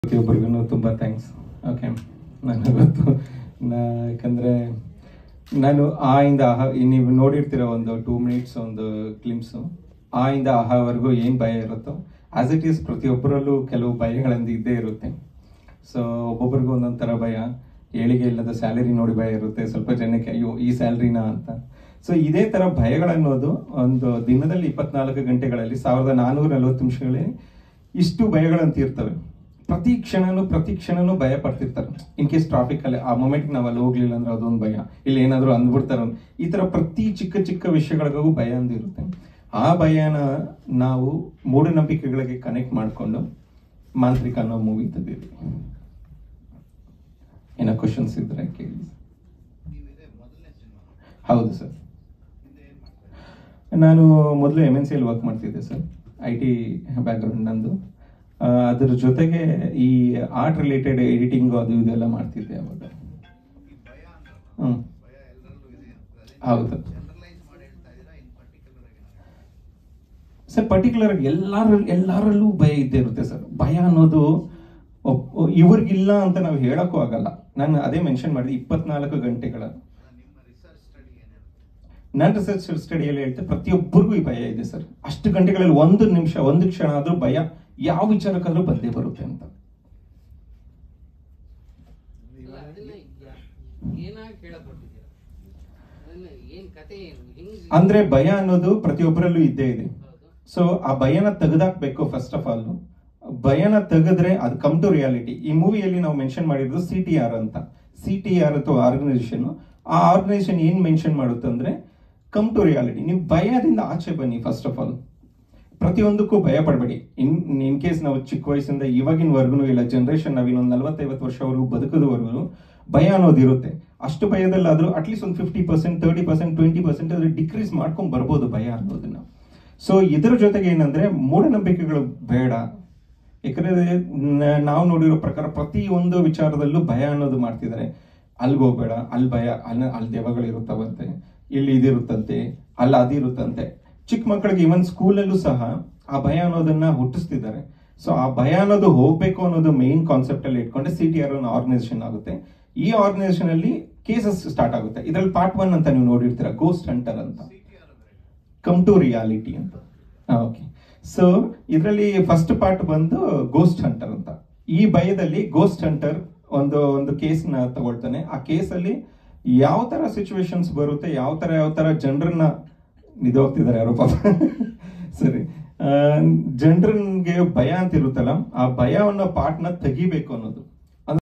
ಪ್ರತಿಯೊಬ್ಬರಿಗೂ ತುಂಬ thanks okay ನನಗೆ ಗೊತ್ತು ನಾ ಯಾಕಂದರೆ ನಾನು ಆ ಇಂದ ಆಹ ನೀವು ನೋಡಿರ್ತೀರ ಒಂದು ಟೂ ಮಿನಿಟ್ಸ್ ಒಂದು ಕ್ಲಿಮ್ಸು ಆ ಇಂದ ಆಹಾವರೆಗೂ ಏನು ಭಯ ಇರುತ್ತೋ ಆಸ್ ಇಟ್ ಈಸ್ ಪ್ರತಿಯೊಬ್ಬರಲ್ಲೂ ಕೆಲವು ಭಯಗಳಿಂದ ಇದ್ದೇ ಇರುತ್ತೆ ಸೊ ಒಬ್ಬೊಬ್ರಿಗೂ ಒಂದೊಂದು ಥರ ಭಯ ಏಳಿಗೆ ಇಲ್ಲದ ಸ್ಯಾಲರಿ ನೋಡಿ ಭಯ ಇರುತ್ತೆ ಸ್ವಲ್ಪ ಜನಕ್ಕೆ ಅಯ್ಯೋ ಈ ಸ್ಯಾಲ್ರಿನಾ ಅಂತ ಸೊ ಇದೇ ಥರ ಭಯಗಳನ್ನೋದು ಒಂದು ದಿನದಲ್ಲಿ ಇಪ್ಪತ್ನಾಲ್ಕು ಗಂಟೆಗಳಲ್ಲಿ ಸಾವಿರದ ನಾನ್ನೂರ ನಲವತ್ತು ನಿಮಿಷಗಳಲ್ಲಿ ಇಷ್ಟು ಭಯಗಳಂತ ಇರ್ತವೆ ಪ್ರತಿ ಕ್ಷಣನೂ ಪ್ರತಿ ಕ್ಷಣನೂ ಭಯ ಪಡ್ತಿರ್ತಾರೆ ಇನ್ ಕೇಸ್ ಟ್ರಾಫಿಕ್ ಅಲ್ಲಿ ಆ ಮೊಮೆಂಟ್ ನಾವು ಅಲ್ಲಿ ಹೋಗ್ಲಿಲ್ಲ ಅಂದ್ರೆ ಅದೊಂದು ಭಯ ಇಲ್ಲಿ ಏನಾದ್ರು ಅಂದ್ಬಿಡ್ತಾರ ಈ ತರ ಪ್ರತಿ ಚಿಕ್ಕ ಚಿಕ್ಕ ವಿಷಯಗಳಿಗೂ ಭಯ ಅಂದಿರುತ್ತೆ ಆ ಭಯನ ನಾವು ಮೂಢನಂಬಿಕೆಗಳಿಗೆ ಕನೆಕ್ಟ್ ಮಾಡಿಕೊಂಡು ಮಾಂತ್ರಿಕ ಅನ್ನೋ ಮೂವಿ ತೆಗೆದಿದ್ವಿ ಏನೋ ಕ್ವಶನ್ಸ್ ಇದ್ರೆ ಕೇಳಿ ಹೌದು ಸರ್ ನಾನು ಮೊದಲು ಎಮ್ ಎನ್ ಸಿಯಲ್ಲಿ ವರ್ಕ್ ಮಾಡ್ತಿದ್ದೆ ಸರ್ ಐ ಟಿ ಬ್ಯಾಕ್ಗ್ರೌಂಡ್ ನಂದು ಆ, ಅದ್ರ ಜೊತೆಗೆ ಈ ಆರ್ಟ್ ರಿಲೇಟೆಡ್ ಎಡಿಟಿಂಗು ಅದು ಇದೆಲ್ಲ ಮಾಡ್ತಿದ್ದೆ ಅವಾಗ ಹ್ಮ್ ಹೌದು ಸರ್ ಪರ್ಟಿಕ್ಯುಲರ್ ಎಲ್ಲಾರ ಎಲ್ಲರಲ್ಲೂ ಭಯ ಇದ್ದೇ ಇರುತ್ತೆ ಸರ್ ಭಯ ಅನ್ನೋದು ಒಬ್- ಇವ್ರಿಗಿಲ್ಲ ಅಂತ ನಾವು ಹೇಳಕ್ಕೂ ಆಗಲ್ಲ ನಾನು ಅದೇ ಮೆನ್ಷನ್ ಮಾಡಿದೆ ಇಪ್ಪತ್ನಾಲ್ಕು ಗಂಟೆಗಳ ನನ್ನ ರಿಸರ್ಚ್ ಸ್ಟಡಿಯಲ್ಲಿ ಹೇಳ್ತೆ ಪ್ರತಿಯೊಬ್ಬರಿಗೂ ಈ ಭಯ ಇದೆ ಸರ್ ಅಷ್ಟು ಗಂಟೆಗಳಲ್ಲಿ ಒಂದು ನಿಮಿಷ ಒಂದು ಕ್ಷಣ ಆದ್ರೂ ಭಯ ಯಾವ ವಿಚಾರಕ್ಕಾದ್ರೂ ಬಂದೇ ಬರುತ್ತೆ ಅಂತ ಇಲ್ಲ, ಅದನ್ನ ಯಾ- ಏನಾಗಿ ಕೇಳಕೊಟ್ಟಿದ್ದೀರಾ ಅದನ್ನ ಏನ್ ಕತೆ ಏನು ಹೆಂಗ್ ಅಂದ್ರೆ ಭಯ ಅನ್ನೋದು ಪ್ರತಿಯೊಬ್ಬರಲ್ಲೂ ಇದ್ದೇ ಇದೆ ಹೌದು ಸೊ ಆ ಭಯನ ತೆಗೆದಾಕ್ಬೇಕು ಫಸ್ಟ್ ಆಫ್ ಆಲ್ ಭಯನ ತೆಗೆದ್ರೆ ಅದು ಕಮ್ ಟು ರಿಯಾಲಿಟಿ ಈ ಮೂವಿಯಲ್ಲಿ ನಾವು ಮೆನ್ಷನ್ ಮಾಡಿರೋದು ಸಿ ಟಿ ಆರ್ ಅಂತ ಸಿ ಟಿ ಆರ್ ಅಥವಾ ಆರ್ಗನೈಸೇಷನ್ ಆ ಆರ್ಗನೈಸೇಷನ್ ಏನ್ ಮೆನ್ಷನ್ ಮಾಡುತ್ತೆ ಅಂದ್ರೆ ಕಮ್ ಟು ರಿಯಾಲಿಟಿ ನೀವು ಭಯದಿಂದ ಆಚೆ ಬನ್ನಿ ಫಸ್ಟ್ ಆಫ್ ಆಲ್ ಪ್ರತಿಯೊಂದಕ್ಕೂ ಭಯ ಪಡಬೇಡಿ ಇನ್ ಇನ್ ಕೇಸ್ ನಾವು ಚಿಕ್ಕ ವಯಸ್ಸಿಂದ ಇವಾಗಿನವರೆಗೂ ಇಲ್ಲ ಜನರೇಷನ್ ನಾವು ಇನ್ನೊಂದು ನಲವತ್ತೈವತ್ತು ವರ್ಷವರೆಗೂ ಬದುಕೋದವರೆಗೂ ಭಯ ಅನ್ನೋದು ಇರುತ್ತೆ ಅಷ್ಟು ಭಯದಲ್ಲಾದ್ರೂ ಅಟ್ಲೀಸ್ಟ್ ಒಂದು fifty percent thirty percent twenty percent ಅದ್ರ ಡಿಕ್ರೀಸ್ ಮಾಡ್ಕೊಂಡ್ ಬರ್ಬೋದು ಭಯ ಅನ್ನೋದನ್ನ ಸೊ ಇದ್ರ ಜೊತೆಗೆ ಏನಂದ್ರೆ ಮೂಢನಂಬಿಕೆಗಳು ಬೇಡ ಯಾಕಂದ್ರೆ ನ- ನಾವು ನೋಡಿರೋ ಪ್ರಕಾರ ಪ್ರತಿ ಒಂದು ವಿಚಾರದಲ್ಲೂ ಭಯ ಅನ್ನೋದು ಮಾಡ್ತಿದ್ದಾರೆ ಅಲ್ಗ್ ಹೋಗ್ಬೇಡ ಅಲ್ಲಿ ಭಯ ಅಲ್ಲಿ ಅಲ್ಲಿ ದೆವ್ವಗಳು ಇರುತ್ತವಂತೆ ಇಲ್ಲಿ ಇದಿರುತ್ತಂತೆ ಅಲ್ಲಿ ಅದಿರುತ್ತಂತೆ ಚಿಕ್ಕ ಮಕ್ಕಳಿಗೆ ಇವನ್ ಸ್ಕೂಲಲ್ಲೂ ಸಹ ಆ ಭಯ ಅನ್ನೋದನ್ನ ಹುಟ್ಟಿಸ್ತಿದ್ದಾರೆ ಸೊ ಆ ಭಯ ಅನ್ನೋದು ಹೋಗ್ಬೇಕು ಅನ್ನೋದು ಮೇನ್ ಕಾನ್ಸೆಪ್ಟ್ ಅಲ್ಲಿ ಇಟ್ಕೊಂಡೆ ಸಿ ಟಿ ಆರ್ ಅನ್ನೋ ಆರ್ಗನೈಸೇಷನ್ ಆಗುತ್ತೆ ಈ ಆರ್ಗನೈಸೇಷನ್ ಅಲ್ಲಿ ಕೇಸಸ್ ಸ್ಟಾರ್ಟ್ ಆಗುತ್ತೆ ಇದ್ರಲ್ಲಿ ಪಾರ್ಟ್ ಒನ್ ಅಂತ ನೀವು ನೋಡಿರ್ತೀರ ಗೋಸ್ಟ್ ಹಂಟರ್ ಅಂತ ಕಮ್ ಟು ರಿಯಾಲಿಟಿ ಅಂತ ಓಕೆ ಸೊ ಇದರಲ್ಲಿ ಫಸ್ಟ್ ಪಾರ್ಟ್ ಬಂದು ಗೋಸ್ಟ್ ಹಂಟರ್ ಅಂತ ಈ ಭಯದಲ್ಲಿ ಗೋಸ್ಟ್ ಹಂಟರ್ ಒಂದು ಒಂದು ಕೇಸ್ನ ತಗೊಳ್ತಾನೆ ಆ ಕೇಸಲ್ಲಿ ಯಾವ ತರ ಸಿಚುವೇಶನ್ಸ್ ಬರುತ್ತೆ ಯಾವ ತರ ಯಾವ ತರ ಜನರನ್ನ ನಿದೋಗ್ತಿದ್ದಾರೆ ಯಾರೋ ಪಾಪ ಸರಿ ಜನರನ್ಗೆ ಭಯ ಅಂತ ಇರುತ್ತಲ್ಲ ಆ ಭಯ ಅನ್ನೋ ಪಾರ್ಟ್ನ ತೆಗಿಬೇಕು ಅನ್ನೋದು